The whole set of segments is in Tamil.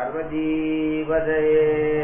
பார்வதீபதையே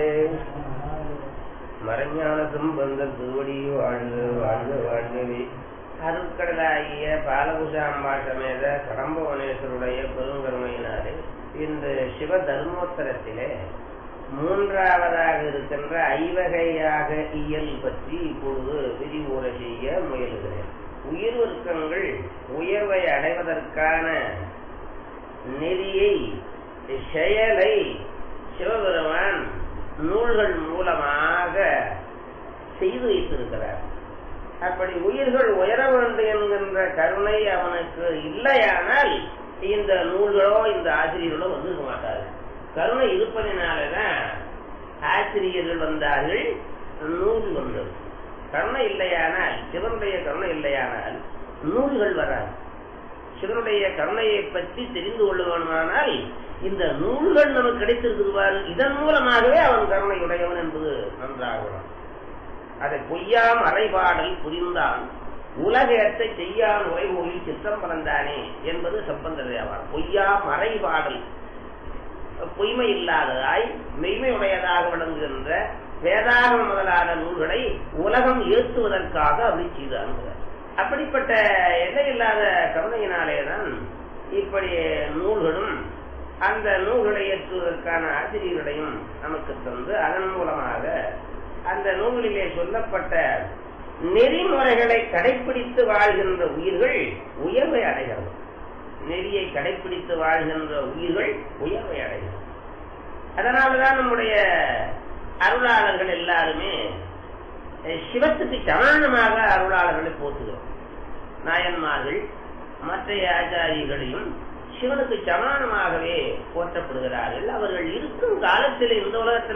மறைஞான சம்பந்த திருவடி வாழ்க வாழ்க வாழ்கவே அருட்கடலாகிய பாலகுஷாம்பா சமேத கடம்பவனேஸ்வருடைய பெருங்கருமையினாலே இந்த சிவ தர்மோத்தரத்திலே மூன்றாவதாக இருக்கின்ற ஐவகையாக இயல் பற்றி இப்பொழுது விரிவுரை செய்ய முயலுகிறேன் உயிர் வர்க்கங்கள் உயர்வை அடைவதற்கான நெறியை செயலை சிவபெருமான் நூல்கள் மூலமாக செய்து வைத்திருக்கிறார் அப்படி உயிர்கள் உயர வேண்டும் என்கின்ற கருணை அவனுக்கு இல்லையானால் இந்த நூல்களோ இந்த ஆசிரியர்களோ வந்திருக்க மாட்டார்கள் கருணை இருப்பதனாலதான் ஆசிரியர்கள் வந்தார்கள் நூல் வந்தது கருணை இல்லையானால் சிவனுடைய கருணை இல்லையானால் நூல்கள் வராது சிவனுடைய கருணையை பற்றி தெரிந்து கொள்ள வேணுமானால் இந்த நூல்கள் நமக்கு கிடைத்திருக்கிறார் இதன் மூலமாகவே அவன் கருணை உடையவன் என்பது நன்றாகணும் அதை பொய்யாம் அறைபாடல் புரிந்தான் உலகத்தை செய்யான் உரைமொழி சித்தம் பறந்தானே என்பது சம்பந்த தேவார் பொய்யாம் அறைபாடல் பொய்மை இல்லாததாய் மெய்மையுடையதாக விளங்குகின்ற வேதாகம் முதலான நூல்களை உலகம் ஏற்றுவதற்காக அப்படி செய்தான் அப்படிப்பட்ட எல்லையில்லாத கருணையினாலேதான் இப்படி நூல்களும் அந்த நூல்களை ஏற்றுவதற்கான ஆசிரியர்களையும் நமக்கு தந்து அதன் மூலமாக அந்த நூலிலே சொல்லப்பட்ட நெறிமுறைகளை கடைபிடித்து வாழ்கின்ற உயிர்கள் உயர்வை அடைகிறது நெறியை கடைபிடித்து வாழ்கின்ற உயிர்கள் உயர்வை அடைகிறது அதனாலதான் நம்முடைய அருளாளர்கள் எல்லாருமே சிவத்துக்கு சமானமாக அருளாளர்களை போற்றுகிறோம் நாயன்மார்கள் மற்ற ஆச்சாரியர்களையும் சிவனுக்கு சமானமாகவே போற்றப்படுகிறார்கள் அவர்கள் இருக்கும் காலத்தில் இந்த உலகத்தில்